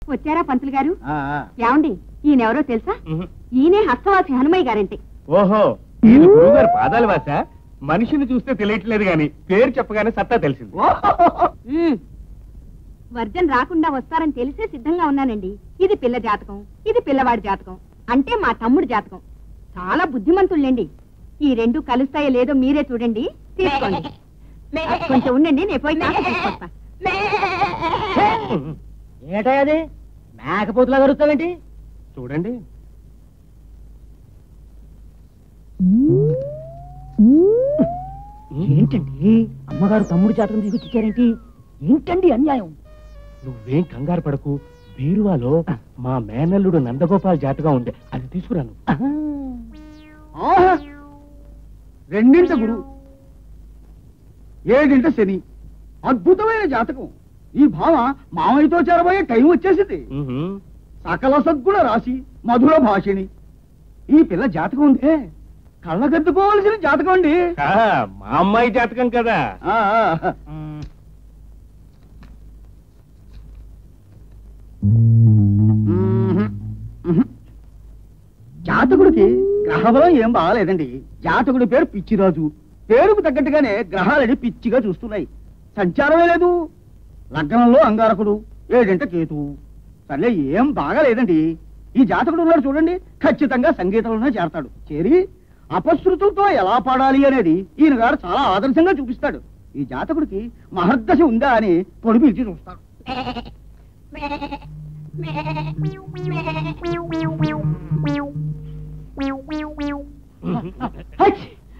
వచ్చారా పంతులు గారు ఆ, ఆ. ఏమండి ఈయనెవరో తెలుసా ఉహు. ఈయనే హస్తవాసి హనుమయ్య గారంటే ఓహో ఈయన గురువుగారు పాదాలు వాస మనిషిని చూస్తే తెలియట్లేదు గాని పేరు చెప్పగానే సత్తా తెలిసింది ఉమ్. వర్జన్ రాకుండా వస్తారని తెలిసే సిద్ధంగా ఉన్నానండి ఇది పిల్ల జాతకం ఇది పిల్లవాడి జాతకం అంటే మా తమ్ముడు జాతకం చాలా బుద్ధిమంతుళ్ళండి ఈ రెండు కలుస్తాయో లేదో మీరే చూడండి తీసుకోండి ఆ, కొంచెం ఉండండి నేను పోయి కాఫీ తీసుకొస్తా. ఏటా అది మేకపోతులా గడుస్తావేంటి చూడండి ఏంటండి అమ్మగారు తమ్ముడు జాతకం తీసుకొచ్చి ఇచ్చారేంటి ఏంటండి అన్యాయం నువ్వేం కంగారు పడకు బీరువాలో మా మేనల్లుడు నందగోపాల్ జాతగా ఉండే అది తీసుకురాను ఆహా! రెండింట గురు ఏడింట శని అద్భుతమైన జాతకం ఈ భావ మామయ్యతో చేరబోయే టైం వచ్చేసింది ఉహు. సకల సద్గుణ రాశి మధుర భాషిణి ఈ పిల్ల జాతకం ఉందే కళ్ళగద్దుకోవాల్సిన జాతకం అండి ఆ, మా అమ్మాయి జాతకం కదా ఆ, ఆ. మ్మ్. మ్మ్. జాతకుడికి గ్రహబలం ఏం బాగాలేదండి జాతకుడి పేరు పిచ్చిరాజు పేరుకు తగ్గట్టుగానే గ్రహాలని పిచ్చిగా చూస్తున్నాయి సంచారమే లేదు లగ్నంలో అంగారకుడు ఏడంట కేతువు సర్లే ఏం బాగాలేదండి ఈ జాతకుడు ఉన్నాడు చూడండి ఖచ్చితంగా సంగీతంలోనే చేరతాడు చేరి అపశృతులతో ఎలా పాడాలి అనేది ఈయన గారు చాలా ఆదర్శంగా చూపిస్తాడు ఈ జాతకుడికి మహర్దశ ఉందా అని పొడి పిలిచి చూస్తాడు హచ్!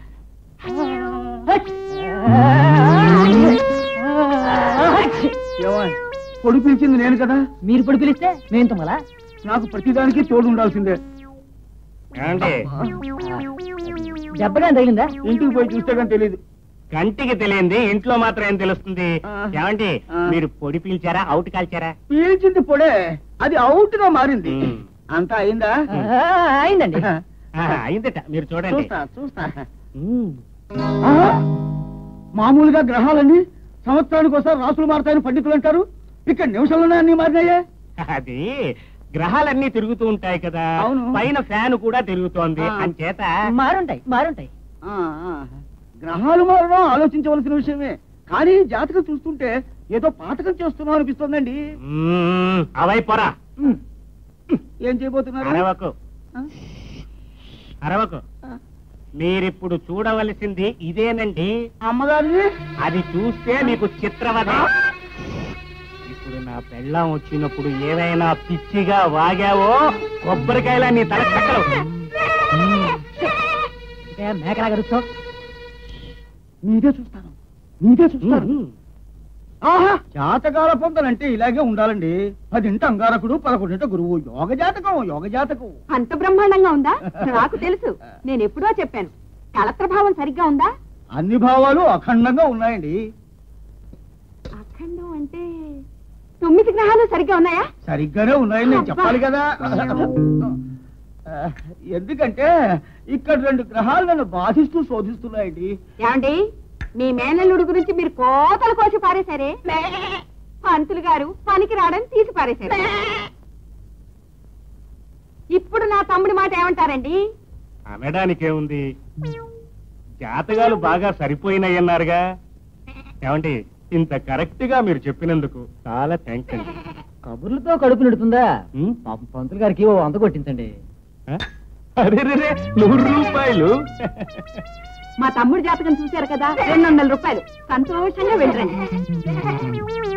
హచ్! హచ్! ఏమోయ్, పొడి పిలిచింది నేను కదా మీరు ఇప్పుడు పిలిస్తే మేము తుమ్మలా నాకు ప్రతిదానికి తోడు ఉండాల్సిందే ఏమండి దెబ్బగా తగిలిందా ఇంటికి పోయి చూస్తే కానీ తెలియదు కంటికి తెలియంది ఇంట్లో మాత్రం ఏం తెలుస్తుంది ఆ. ఏమండి ఆ. మీరు పొడి పీల్చారా అవుట్ కాల్చారా పీల్చింది పొడే అది అవుట్ గా మారింది మ్మ్. అంతా అయిందా ఆ, అయిందండి ఆ, అయిందట మీరు చూడండి చూస్తా చూస్తా ఉమ్. ఆ? మామూలుగా గ్రహాలన్నీ సంవత్సరానికి ఒకసారి రాసులు మారుతాయని పండితులు అంటారు ఇక్కడ నిమిషంలోనే అన్ని మారినాయే అది గ్రహాలన్నీ తిరుగుతూ ఉంటాయి కదా అవును. పైన ఫ్యాన్ కూడా తిరుగుతోంది ఆ. అంచేత మారుంటాయి మారుంటాయి ఆ, ఆ. గ్రహాలు మారడం ఆలోచించవలసిన విషయమే కానీ జాతకం చూస్తుంటే ఏదో పాతకం చేస్తున్నాం అనిపిస్తోందండి మ్మ్, అవై పొరా మ్. ఏం చేయబోతున్నారు అరవకు ఆ? అరవకు ఆ. మీరిప్పుడు చూడవలసింది ఇదేనండి అమ్మగారిని అది చూస్తే మీకు చిత్రవద ఇప్పుడు నా పెళ్ళాం వచ్చినప్పుడు ఏదైనా పిచ్చిగా వాగావో కొబ్బరికాయలా నీ తల చక్కలు అంటే మేకలా గడుస్తావు మీదే చూస్తాను మీదే చూస్తాను ఆహా జాతకాల పొందలంటే ఇలాగే ఉండాలండి పదింట అంగారకుడు పదకొండింట గురువు యోగ జాతకం యోగ జాతకం అంత బ్రహ్మాండంగా ఉందా నాకు తెలుసు నేను ఎప్పుడో చెప్పాను కళత్రభావం సరిగ్గా ఉందా అన్ని భావాలు అఖండంగా ఉన్నాయండి అఖండం అంటే తొమ్మిది గ్రహాలు సరిగ్గా ఉన్నాయా సరిగ్గానే ఉన్నాయని నేను చెప్పాలి కదా ఆ, ఎందుకంటే ఇక్కడ రెండు గ్రహాలు నన్ను బాధిస్తూ శోధిస్తున్నాయండి ఏమండి మీ మేనల్లుడు గురించి మీరు కోతలు కోసి పారేశారే పంతులు గారు పనికి రావడం తీసి పారేశారు ఇప్పుడు నా తమ్ముడి మాట ఏమంటారండి అనడానికేముంది జాతకాలు బాగా సరిపోయినాయన్నారుగా ఏమండి ఇంత కరెక్ట్ గా మీరు చెప్పినందుకు చాలా థ్యాంక్స్ అండి కబుర్లతో కడుపు నిడుతుందా ఉమ్, పాపం పంతులు గారికి ఓ వంద కొట్టించండి ఆ? అరెరెరె, నూరు రూపాయలు మా తమ్ముడి జాతకం చూశారు కదా రెండు వందల రూపాయలు సంతోషంగా వెళ్ళరండి